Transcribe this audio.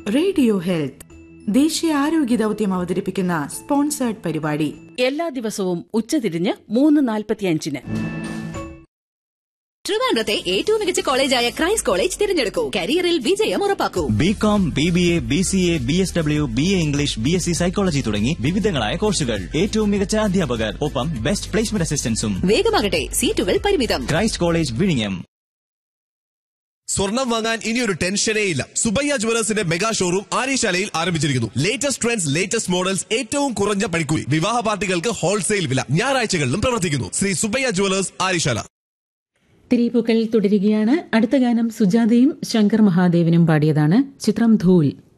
radio health ദേശീയ ആരോഗ്യ ദൗത്യം അവതരിപ്പിക്കുന്ന സ്പോൺസേർഡ് പരിപാടി എല്ലാ ദിവസവും ഉച്ചതിരിഞ്ഞ് മൂന്ന് നാൽപ്പത്തിയഞ്ചിന് ട്രിവാൻഡ്രത്തെ ഏറ്റവും മികച്ച കോളേജായ ക്രൈസ്റ്റ് കോളേജ് തിരഞ്ഞെടുക്കൂ കരിയറിൽ വിജയം ഉറപ്പാക്കൂ B com B B A B C A B S W B A English B S C psychology തുടങ്ങി വിവിധങ്ങളായ കോഴ്സുകൾ ഏറ്റവും മികച്ച അധ്യാപകർ ഒപ്പം ബെസ്റ്റ് പ്ലേസ്മെന്റ് അസിസ്റ്റൻസും വേഗമാകട്ടെ സീറ്റുകൾ പരിമിതം ക്രൈസ്റ്റ് കോളേജ് വിഴിഞ്ഞം സ്വർണം വാങ്ങാൻ ഇനി ഒരു ടെൻഷനേ ഇല്ല സുബയ്യ ജുവലേഴ്സിന്റെ മെഗാ ഷോറൂം ആര്യശാലയിൽ ആരംഭിച്ചിരിക്കുന്നു ലേറ്റസ്റ്റ് ട്രെൻഡ്സ് ലേറ്റസ്റ്റ് മോഡൽസ് ഏറ്റവും കുറഞ്ഞ പണിക്കൂലി വിവാഹ പാർട്ടികൾക്ക് ഹോൾസെയിൽ വില ഞായറാഴ്ചകളിലും പ്രവർത്തിക്കുന്നു ശ്രീ സുബയ്യ ജുവലേഴ്സ് ആര്യശാല തിരീപ്പൂക്കൾ തുടരുകയാണ് അടുത്ത ഗാനം സുജാതയും ശങ്കർ മഹാദേവനും പാടിയതാണ് ചിത്രം ധൂൽ